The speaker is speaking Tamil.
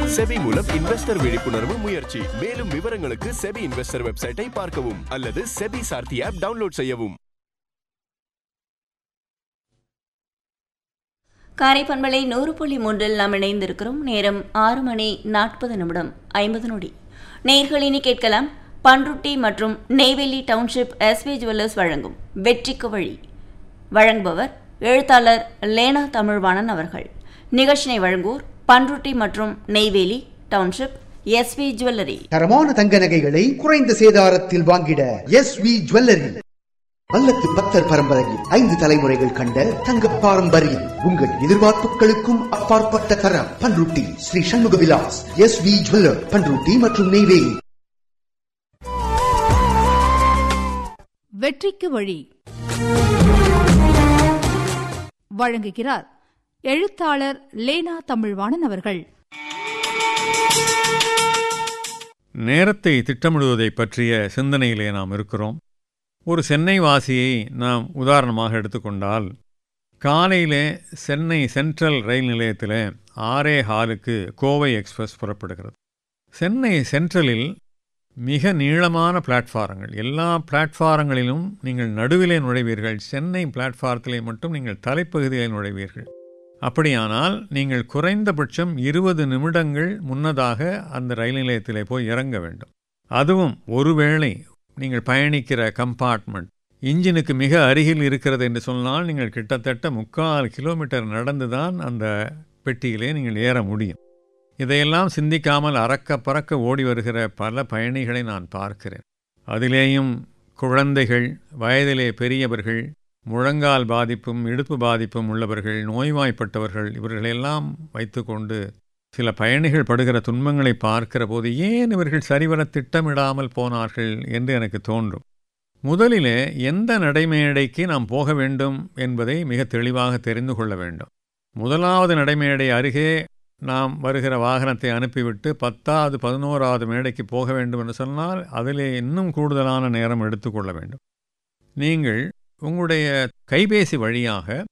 செபி மூலம் இன்வெஸ்டர் விழிப்புணர்வு முயற்சி மேலும் விவரங்களுக்கு செபி இன்வெஸ்டர் வெப்சைட்டை பார்க்கவும் அல்லது செபி சார்த்தி ஆப் டவுன்லோட் செய்யவும் காரைப்பண்பலை நூறு புள்ளி மூன்றில் நாம் இணைந்திருக்கிறோம் நேரம் ஆறு மணி நாற்பது நிமிடம் ஐம்பது நொடி நேர்களினி கேட்கலாம் பன்ருட்டி மற்றும் நெய்வேலி டவுன்ஷிப் எஸ்வி ஜுவல்லர்ஸ் வழங்கும் வெற்றிக்கு வழி வழங்குபவர் எழுத்தாளர் லேனா தமிழ்வாணன் அவர்கள் நிகழ்ச்சினை வழங்குவோர் பன்ருட்டி மற்றும் நெய்வேலி டவுன்ஷிப் எஸ்வி ஜுவல்லரி தரமான தங்க நகைகளை குறைந்த சேதாரத்தில் வாங்கிட எஸ் வி ஜுவல்லரி வல்லத்து பத்தர் பரம்பரையில் ஐந்து தலைமுறைகள் கண்ட தங்க பாரம்பரியம் உங்கள் எதிர்பார்ப்புகளுக்கும் அப்பாற்பட்ட தரம் Panruti Sri Shanmuga Vilas S V jeweller Panruti மற்றும் நெய்வேலி வெற்றிக்கு வழி வழங்குகிறார் எழுத்தாளர் லேனா தமிழ்வாணன் அவர்கள் நேரத்தை திட்டமிடுவதை பற்றிய சிந்தனையிலே நாம் இருக்கிறோம் ஒரு சென்னை வாசியை நாம் உதாரணமாக எடுத்துக்கொண்டால் காலையிலே சென்னை சென்ட்ரல் ரயில் நிலையத்தில் ஆரே ஹாலுக்கு கோவை எக்ஸ்பிரஸ் புறப்படுகிறது சென்னை சென்ட்ரலில் மிக நீளமான பிளாட்ஃபாரங்கள் எல்லா பிளாட்ஃபாரங்களிலும் நீங்கள் நடுவிலே நுழைவீர்கள் சென்னை பிளாட்ஃபாரத்திலே மட்டும் நீங்கள் தலைப்பகுதியில் நுழைவீர்கள் அப்படியானால் நீங்கள் குறைந்தபட்சம் இருபது நிமிடங்கள் முன்னதாக அந்த ரயில் நிலையத்திலே போய் இறங்க வேண்டும் அதுவும் ஒருவேளை நீங்கள் பயணிக்கிற கம்பார்ட்மெண்ட் இன்ஜினுக்கு மிக அருகில் இருக்கிறது என்று சொன்னால் நீங்கள் கிட்டத்தட்ட முக்கால் கிலோமீட்டர் நடந்துதான் அந்த பெட்டியிலே நீங்கள் ஏற முடியும் இதையெல்லாம் சிந்திக்காமல் அறக்க பறக்க ஓடி வருகிற பல பயணிகளை நான் பார்க்கிறேன் அதிலேயும் குழந்தைகள் வயதிலே பெரியவர்கள் முழங்கால் பாதிப்பும் இடுப்பு பாதிப்பும் உள்ளவர்கள் நோய்வாய்ப்பட்டவர்கள் இவர்களெல்லாம் வைத்துக்கொண்டு சில பயணிகள் படுகிற துன்பங்களை பார்க்கிற போது ஏன் இவர்கள் சரிவர திட்டமிடாமல் போனார்கள் என்று எனக்கு தோன்றும் முதலிலே எந்த நடைமேடைக்கு நாம் போக வேண்டும் என்பதை மிக தெளிவாக தெரிந்து கொள்ள வேண்டும் முதலாவது நடைமேடை அருகே நாம் வருகிற வாகனத்தை அனுப்பிவிட்டு பத்தாவது பதினோராவது மேடைக்கு போக வேண்டும் என்று சொன்னால் அதிலே இன்னும் கூடுதலான நேரம் எடுத்துக்கொள்ள வேண்டும் நீங்கள் உங்களுடைய கைபேசி வழியாக